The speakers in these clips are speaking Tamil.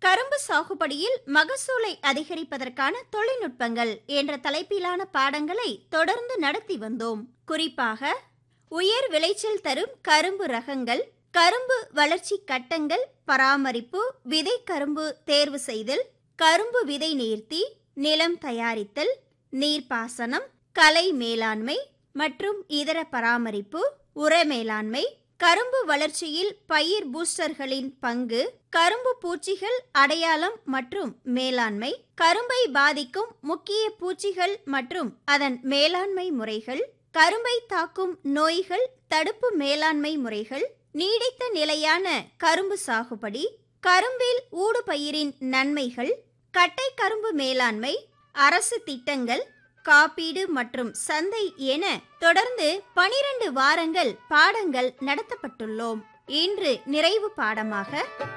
கரும்பு சாகுபடியில் மகசூலை அதிகரிப்பதற்கான தொழில்நுட்பங்கள் என்ற தலைப்பிலான பாடங்களை தொடர்ந்து நடத்தி வந்தோம் குறிப்பாக உயர் விளைச்சல் தரும் கரும்பு ரகங்கள் கரும்பு வளர்ச்சி கட்டங்கள் பராமரிப்பு விதை கரும்பு தேர்வு செய்தல் கரும்பு விதை நேர்த்தி நிலம் தயாரித்தல் நீர்ப்பாசனம் கலை மேலாண்மை மற்றும் இதர பராமரிப்பு உர மேலாண்மை கரும்பு வளர்ச்சியில் பயிர் பூஸ்டர்களின் பங்கு கரும்பு பூச்சிகள் அடையாளம் மற்றும் மேலாண்மை கரும்பை பாதிக்கும் முக்கிய பூச்சிகள் மற்றும் அதன் மேலாண்மை முறைகள் கரும்பை தாக்கும் நோய்கள் தடுப்பு மேலாண்மை முறைகள் நீடித்த நிலையான கரும்பு சாகுபடி கரும்பில் ஊடுபயிரின் நன்மைகள் கட்டை கரும்பு மேலாண்மை அரசு திட்டங்கள் காப்பீடு மற்றும் சந்தை என தொடர்ந்து பனிரெண்டு வாரங்கள் பாடங்கள் நடத்தப்பட்டுள்ளோம் இன்று நிறைவு பாடமாக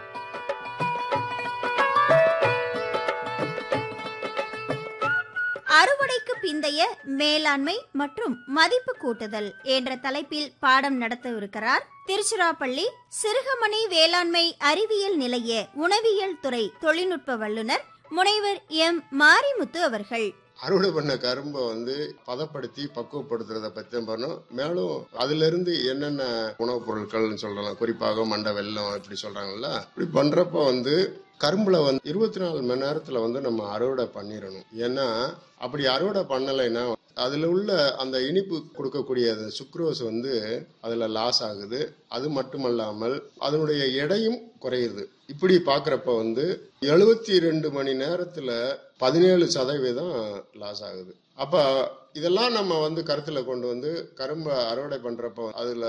அறுவடைக்கு பிந்தைய மேலாண்மை மற்றும் மதிப்பு கூட்டுதல் என்ற தலைப்பில் பாடம் நடத்தவிருக்கிறார் திருச்சிராப்பள்ளி சிறுகமணி வேளாண்மை அறிவியல் நிலைய உணவியல் துறை தொழில்நுட்ப வல்லுநர் முனைவர் எம் மாரிமுத்து அவர்கள் அறுவடை பண்ண கரும்பை வந்து பதப்படுத்தி பக்குவப்படுத்துறத பத்தி பண்ணோம் மேலும் அதுல இருந்து என்னென்ன உணவுப் பொருட்கள்னு சொல்லலாம் குறிப்பாக மண்டை வெல்லம் இப்படி சொல்றாங்கல்ல இப்படி பண்றப்ப வந்து கரும்புல வந்து இருபத்தி நாலு மணி நேரத்துல வந்து நம்ம அறுவடை பண்ணிடணும் ஏன்னா அப்படி அறுவடை பண்ணலைன்னா அதுல உள்ள அந்த இனிப்பு கொடுக்கக்கூடிய அந்த சுக்ரோஸ் வந்து அதுல லாஸ் ஆகுது அது மட்டுமல்லாமல் அதனுடைய எடையும் குறையுது இப்படி பாக்குறப்ப வந்து எழுபத்தி ரெண்டு மணி நேரத்துல பதினேழு சதவீதம் லாஸ் ஆகுது அப்ப இதெல்லாம் நம்ம வந்து கருத்துல கொண்டு வந்து கரும்பை அறுவடை பண்றப்ப அதுல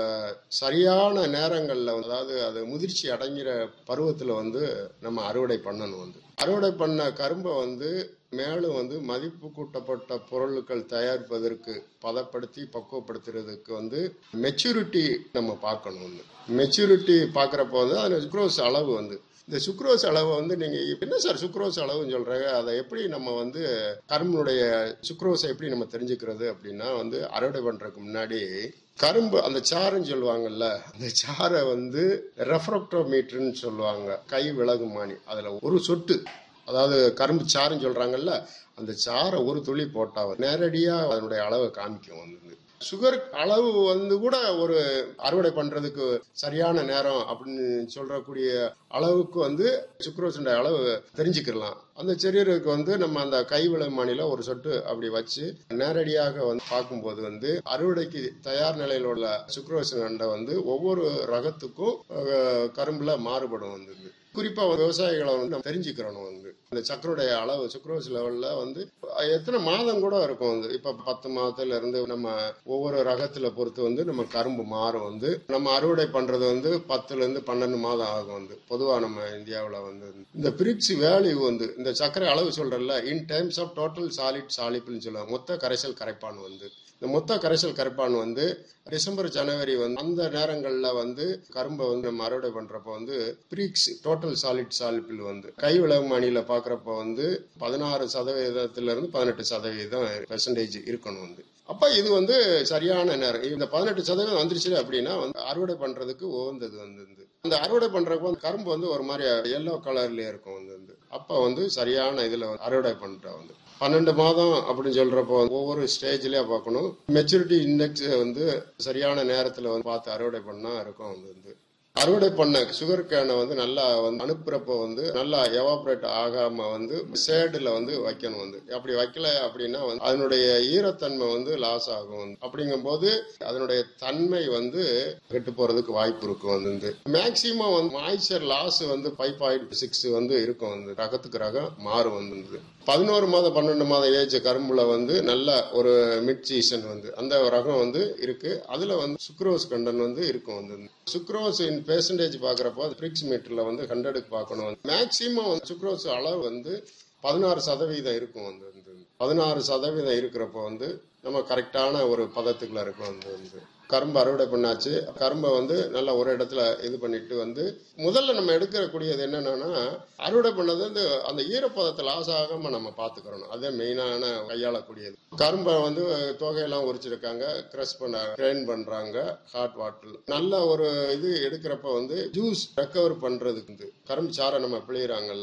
சரியான நேரங்கள்ல அதாவது அது முதிர்ச்சி அடைங்கிற பருவத்துல வந்து நம்ம அறுவடை பண்ணணும் வந்து அறுவடை பண்ண கரும்பை வந்து மேலும் வந்து மதிப்பு கூட்டப்பட்ட பொருட்கள் தயாரிப்பதற்கு பதப்படுத்தி பக்குவப்படுத்துறதுக்கு வந்து மெச்சூரிட்டி நம்ம பார்க்கணும் வந்து மெச்சூரிட்டி பார்க்குறப்ப வந்து அதில் சுக்ரோஸ் அளவு வந்து இந்த சுக்ரோஸ் அளவை வந்து நீங்க என்ன சார் சுக்ரோஸ் அளவுன்னு சொல்றாங்க அதை எப்படி நம்ம வந்து கரும்புடைய சுக்ரோஸை எப்படி நம்ம தெரிஞ்சுக்கிறது அப்படின்னா வந்து அறுவடை பண்றதுக்கு முன்னாடி கரும்பு அந்த சாறுன்னு சொல்லுவாங்கல்ல அந்த சாரை வந்து ரெஃப்ரக்டோமீட்டர்னு சொல்லுவாங்க கை விலகுமானி அதுல ஒரு சொட்டு அதாவது கரும்பு சாறுன்னு சொல்றாங்கல்ல அந்த சாரை ஒரு துளி போட்டா நேரடியா அதனுடைய அளவை காமிக்கும் வந்து சுகர் அளவு வந்து கூட ஒரு அறுவடை பண்றதுக்கு சரியான நேரம் அப்படின்னு சொல்றக்கூடிய அளவுக்கு வந்து சுக்ரோஸுடைய அளவு தெரிஞ்சுக்கலாம் அந்த செரியருக்கு வந்து நம்ம அந்த கைவிளை மாநில ஒரு சொட்டு அப்படி வச்சு நேரடியாக வந்து பார்க்கும்போது வந்து அறுவடைக்கு தயார் நிலையில் உள்ள சுக்ரோஸ் நண்டை வந்து ஒவ்வொரு ரகத்துக்கும் கரும்புல மாறுபடும் வந்து குறிப்பா விவசாயிகளை வந்து நம்ம தெரிஞ்சுக்கிறணும் வந்து இந்த சக்கருடைய அளவு சுக்ரோஸ் லெவல்ல வந்து எத்தனை மாதம் கூட இருக்கும் வந்து இப்ப பத்து மாதத்துல இருந்து நம்ம ஒவ்வொரு ரகத்துல பொறுத்து வந்து நம்ம கரும்பு மாறும் வந்து நம்ம அறுவடை பண்றது வந்து பத்துல இருந்து பன்னெண்டு மாதம் ஆகும் வந்து பொதுவா நம்ம இந்தியாவில் வந்து இந்த பிரிக்ஸ் வேல்யூ வந்து இந்த சர்க்கரை அளவு சொல்றல in terms of total solid சாலிப்புன்னு சொல்லுவாங்க மொத்த கரைசல் கரைப்பான் வந்து இந்த மொத்த கரைசல் கரைப்பான் வந்து டிசம்பர் ஜனவரி வந்து அந்த நேரங்களில் வந்து கரும்பை வந்து நம்ம அறுவடை பண்றப்ப வந்து பிரிக்ஸ் டோட்டல் சாலிட் சாலிப்பில் வந்து கை விளவு மணியில பாக்குறப்ப வந்து பதினாறு சதவீதத்துல இருந்து பதினெட்டு சதவீதம் பெர்சன்டேஜ் இருக்கணும் வந்து அப்ப இது வந்து சரியான நேரம் இந்த பதினெட்டு சதவீதம் வந்துருச்சு அப்படின்னா வந்து அறுவடை பண்றதுக்கு உகந்தது வந்து அந்த அறுவடை பண்றப்போ வந்து கரும்பு வந்து ஒரு மாதிரி எல்லோ கலர்லயே இருக்கும் வந்து அப்ப வந்து சரியான இதுல அறுவடை பண்ற வந்து பன்னெண்டு மாதம் அப்படின்னு சொல்றப்போ ஒவ்வொரு ஸ்டேஜ்லயே பார்க்கணும் மெச்சூரிட்டி இண்டெக்ஸ் வந்து சரியான நேரத்துல வந்து பார்த்து அறுவடை பண்ணா இருக்கும் வந்து அறுவடை பண்ண சுகர் கேனை வந்து நல்லா வந்து அனுப்புறப்ப வந்து நல்லா எவாபரேட் ஆகாம வந்து சேடுல வந்து வைக்கணும் வந்து அப்படி வைக்கல அப்படின்னா வந்து அதனுடைய ஈரத்தன்மை வந்து லாஸ் ஆகும் வந்து அப்படிங்கும்போது அதனுடைய தன்மை வந்து கெட்டு போறதுக்கு வாய்ப்பு இருக்கும் வந்து மேக்சிமம் வந்து மாய்ச்சர் லாஸ் வந்து ஃபைவ் பாயிண்ட் சிக்ஸ் வந்து இருக்கும் வந்து ரகத்துக்கு ரகம் மாறும் வந்து பதினோரு மாதம் பன்னெண்டு மாதம் ஏஜ் கரும்புல வந்து நல்ல ஒரு மிட் சீசன் வந்து அந்த ரகம் வந்து இருக்கு அதுல வந்து சுக்ரோஸ் கண்டன் வந்து இருக்கும் வந்து சுக்ரோஸ் இன் பெர்சன்டேஜ் பாக்குறப்போ பிரிக்ஸ் மீட்டர்ல வந்து ஹண்ட்ரடுக்கு பார்க்கணும் மேக்சிமம் சுக்ரோஸ் அளவு வந்து பதினாறு சதவீதம் இருக்கும் வந்து பதினாறு சதவீதம் இருக்கிறப்போ வந்து நம்ம கரெக்டான ஒரு பதத்துக்குள்ள இருக்கும் வந்து வந்து கரும்பு அறுவடை பண்ணாச்சு கரும்பை வந்து நல்லா ஒரு இடத்துல இது பண்ணிட்டு வந்து முதல்ல நம்ம எடுக்கக்கூடியது என்னன்னா அறுவடை பண்ணது வந்து அந்த ஈரப்பதத்தை லாஸ் ஆகாம நம்ம பாத்துக்கிறோம் அதே மெயினான கையாளக்கூடியது கரும்பை வந்து தொகையெல்லாம் உரிச்சிருக்காங்க கிரஷ் பண்ண கிரைன் பண்றாங்க ஹாட் வாட்டர் நல்ல ஒரு இது எடுக்கிறப்ப வந்து ஜூஸ் ரெக்கவர் பண்றதுக்கு வந்து கரும்பு சாரை நம்ம பிழிகிறாங்கல்ல